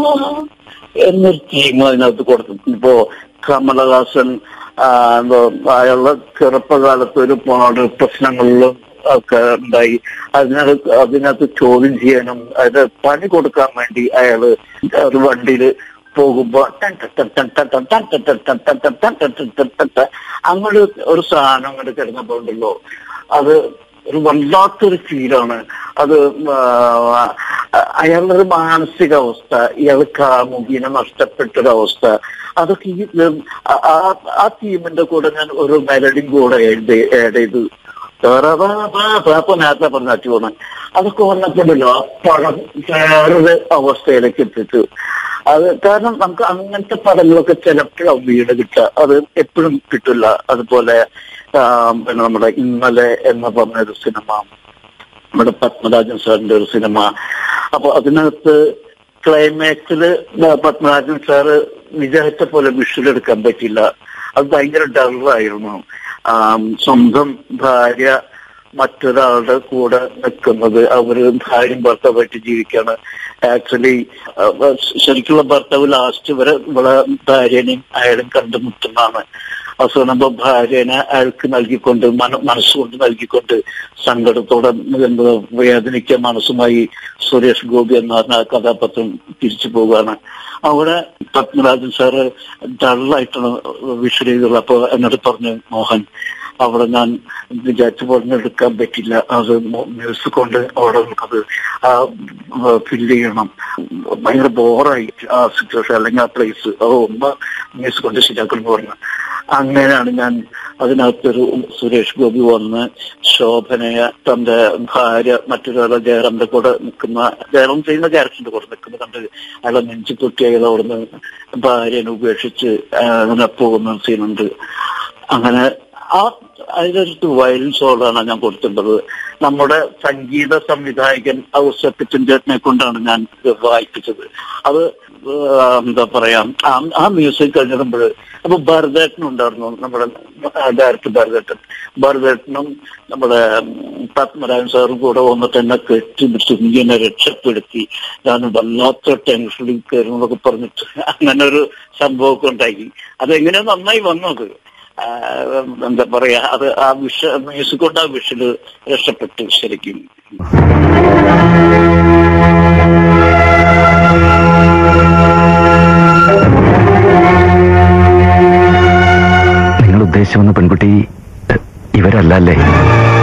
എന്നൊരു ടീം അതിനകത്ത് കൊടുത്തു ഇപ്പോ കമലഹാസൻ ആ, എന്തോ അയാളുടെ ചെറുപ്പകാലത്ത് ഒരുപാട് പ്രശ്നങ്ങളിലും ഒക്കെ ഉണ്ടായി അതിനകത്ത് അതിനകത്ത് ചോദ്യം ചെയ്യാനും അത് പണി കൊടുക്കാൻ വേണ്ടി അയാള് ഒരു വണ്ടിയില് പോകുമ്പോ ടൻ ടൻ ടൻ ടൻ ടൻ ടൻ ടൻ ടൻ ടൻ ടൻ ടൻ ടൻ ടൻ ടൻ ടൻ ടൻ ടൻ അങ്ങോട്ട് ഒരു സാധനം അങ്ങോട്ട് കിടന്നപ്പോണ്ടല്ലോ അത് ഒരു വല്ലാത്തൊരു ഫീലാണ് അത് ആ, അയാളുടെ ഒരു മാനസികാവസ്ഥ ഇയാൾ കാമുകിനെ നഷ്ടപ്പെട്ടൊരവസ്ഥ അതൊക്കെ ഈ ഉം, ആ- ആ- ആ ടീമിന്റെ കൂടെ ഞാൻ ഒരു മെലഡിയും കൂടെ ആഡ് ആഡ് ചെയ്ത് അപ്പൊ നേരത്തെ പറഞ്ഞ അച്ചുവണ് അതൊക്കെ വന്നപ്പോഴല്ലോ ആ പടം വേറൊരു അവസ്ഥയിലേക്ക് എത്തിച്ചു അത് കാരണം നമുക്ക് അങ്ങനത്തെ പടങ്ങളൊക്കെ ചിലപ്പോഴാവും വീട് കിട്ടുക അത് എപ്പോഴും കിട്ടില്ല അതുപോലെ ആ, പിന്നെ നമ്മുടെ ഇന്നലെ എന്ന് പറഞ്ഞൊരു സിനിമ നമ്മുടെ പത്മരാജൻ സാറിന്റെ ഒരു സിനിമ അപ്പൊ അതിനകത്ത് ക്ലൈമാക്സില് പത്മരാജൻ സാറ് വിചാരിച്ച പോലെ വിഷ്വൽ എടുക്കാൻ പറ്റില്ല അത് ഭയങ്കര ഡള്ളായിരുന്നു ആം, സ്വന്തം ഭാര്യ മറ്റൊരാളുടെ കൂടെ നിൽക്കുന്നത് അവര് ഭാര്യയും ഭർത്താവായിട്ട് ജീവിക്കാണ് ആക്ച്വലി ശരിക്കുള്ള ഭർത്താവ് ലാസ്റ്റ് വരെ ഇവിടെ ഭാര്യനെയും അയാളും കണ്ടുമുട്ടുന്നതാണ് അവസാനമ്പോ ഭാര്യനെ അയാൾക്ക് നൽകിക്കൊണ്ട് മന മനസ്സുകൊണ്ട് നൽകിക്കൊണ്ട് സങ്കടത്തോടെ എന്താ വേദനിക്കുക മനസ്സുമായി സുരേഷ് ഗോപി എന്ന പറഞ്ഞ ആ കഥാപാത്രം തിരിച്ചു പോവുകയാണ് അവിടെ പത്മരാജൻ സാറ് ഡള്ളായിട്ടാണ് വിഷ്വൽ ചെയ്തുള്ളത് അപ്പൊ എന്നോട് പറഞ്ഞു മോഹൻ അവിടെ ഞാൻ വിചാരിച്ചു പറഞ്ഞെടുക്കാൻ പറ്റില്ല അത് മ്യൂസിക് കൊണ്ട് അവിടെ നമുക്കത് ആ ഫില്ല് ചെയ്യണം ഭയങ്കര ബോറായി ആ സിറ്റുവേഷൻ അല്ലെങ്കിൽ ആ പ്ലേസ് അത് ഒന്ന് മ്യൂസിക് കൊണ്ട് ശരിയാക്കണം എന്ന് പറഞ്ഞു അങ്ങനെയാണ് ഞാൻ അതിനകത്തൊരു സുരേഷ് ഗോപി വന്ന് ശോഭനയെ തന്റെ ഭാര്യ മറ്റൊരാളെ ജയറാമിന്റെ കൂടെ നിൽക്കുന്ന ജയറാം ചെയ്യുന്ന ക്യാരക്ടറിന്റെ കൂടെ നിൽക്കുന്ന കണ്ട് അയാളെ നെഞ്ചു പൊട്ടി അയാൾ അവിടുന്ന് ഭാര്യനെ ഉപേക്ഷിച്ച് ആ, അങ്ങനെ പോകുന്ന സീനുണ്ട് അങ്ങനെ ആ അതിനൊരു വയലിൻ സോളാണ് ഞാൻ കൊടുത്തിട്ടുള്ളത് നമ്മുടെ സംഗീത സംവിധായകൻ ഔസപ്പിച്ചിന്റെ കൊണ്ടാണ് ഞാൻ ഇത് വായിപ്പിച്ചത് അത് ആ, എന്താ പറയാ ആ- ആ മ്യൂസിക് കഴിഞ്ഞപ്പോൾ അപ്പൊ ഭരതേട്ടൻ ഉണ്ടായിരുന്നു നമ്മുടെ ഡയറക്ടർ ഭരതേട്ടൻ ഭരതേട്ടനും നമ്മുടെ പത്മരാജൻ സാറും കൂടെ വന്നിട്ട് എന്നെ കെട്ടിപ്പിടിച്ച് ഇങ്ങനെ രക്ഷപ്പെടുത്തി ഞാൻ വല്ലാത്ത ടെൻഷനിൽ കയറുന്നതൊക്കെ പറഞ്ഞിട്ട് അങ്ങനെ ഒരു സംഭവമൊക്കെ ഉണ്ടാക്കി അതെങ്ങനെയോ നന്നായി വന്നത് ആ, എന്താ പറയാ അത് ആ വിഷ മ്യൂസിക് കൊണ്ട് ആ വിഷല് രക്ഷപ്പെട്ടു ശരിക്കും നിങ്ങൾ ഉദ്ദേശിച്ചു വന്ന പെൺകുട്ടി എ, ഇവരല്ല അല്ലേ